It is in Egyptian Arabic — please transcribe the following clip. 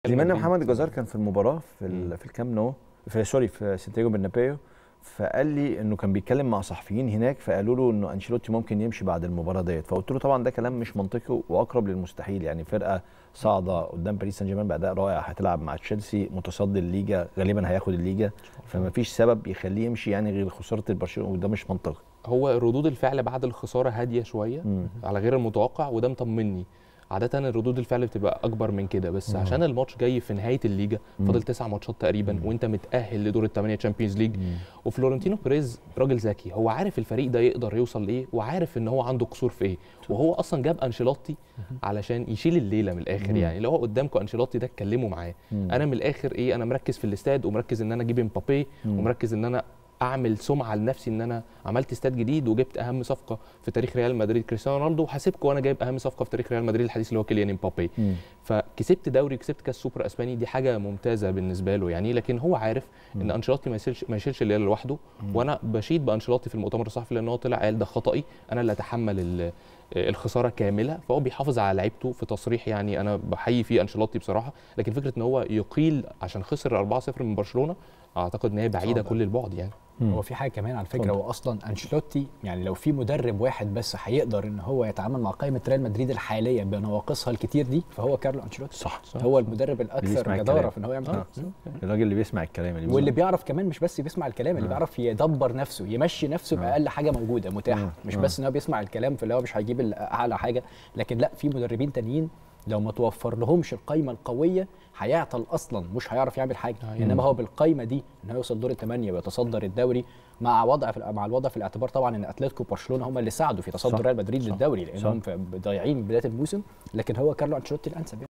زميلنا محمد جزار كان في المباراه في ال- في الكام نو في سوري في سانتياغو برنابيو فقال لي انه كان بيتكلم مع صحفيين هناك فقالوا له انه انشيلوتي ممكن يمشي بعد المباراه ديت فقلت له طبعا ده كلام مش منطقي واقرب للمستحيل يعني فرقه صاعده قدام باريس سان جيرمان باداء رائع هتلعب مع تشيلسي متصدر الليجا غالبا هياخد الليجا فما فيش سبب يخليه يمشي يعني غير خساره البرشلونه وده مش منطقي هو ردود الفعل بعد الخساره هاديه شويه مم. على غير المتوقع وده مطمني عادة ردود الفعل بتبقى أكبر من كده بس عشان الماتش جاي في نهاية الليجا فاضل تسع ماتشات تقريبا وأنت متأهل لدور الثمانية تشامبيونز ليج وفلورنتينو بيريز راجل ذكي هو عارف الفريق ده يقدر يوصل لإيه وعارف إن هو عنده قصور في إيه وهو أصلا جاب أنشيلوتي علشان يشيل الليلة من الآخر يعني لو هو قدامكم أنشيلوتي ده اتكلموا معاه أنا من الآخر إيه أنا مركز في الاستاد ومركز إن أنا أجيب امبابي ومركز إن أنا اعمل سمعه لنفسي ان انا عملت استاد جديد وجبت اهم صفقه في تاريخ ريال مدريد كريستيانو رونالدو وهسيبكم وانا جايب اهم صفقه في تاريخ ريال مدريد الحديث اللي هو كيليان امبابي فكسبت دوري كسبت كاس سوبر اسباني دي حاجه ممتازه بالنسبه له يعني لكن هو عارف ان انشيلوتي ما يشيلش ما يشيلش الليله لوحده وانا بشيد بانشيلوتي في المؤتمر الصحفي لان هو طلع قال ده خطأي انا اللي اتحمل ال- الخساره كامله فهو بيحافظ على لعيبته في تصريح يعني انا بحيي فيه انشيلوتي بصراحه لكن فكره ان هو يقيل عشان خسر 4-0 من برشلونه اعتقد ان هي بعيده صعبة. كل البعد يعني هو في حاجه كمان على فكره هو اصلا انشيلوتي يعني لو في مدرب واحد بس هيقدر ان هو يتعامل مع قائمه ريال مدريد الحاليه بنواقصها الكتير دي فهو كارلو انشيلوتي صح هو المدرب بيسمع الاكثر الكلام. جداره في ان هو يعمل آه. كده الراجل اللي بيسمع الكلام اللي واللي بيسمع. بيعرف كمان مش بس بيسمع الكلام اللي بيعرف يدبر نفسه يمشي نفسه باقل حاجه موجوده متاحه مش بس ان هو بيسمع الكلام في اللي هو مش هيجيب ال- اعلى حاجه لكن لا في مدربين تانيين لو ما توفر لهمش القايمه القويه هيعطل اصلا مش هيعرف يعمل حاجه انما هو بالقايمه دي ان هو يوصل دور الثمانيه ويتصدر الدوري مع وضع في مع الوضع في الاعتبار طبعا ان اتلتيكو وبرشلونه هم اللي ساعدوا في تصدر صح. ريال مدريد صح. للدوري لانهم في- ضايعين بدايه الموسم لكن هو كارلو انشيلوتي الانسب يعني.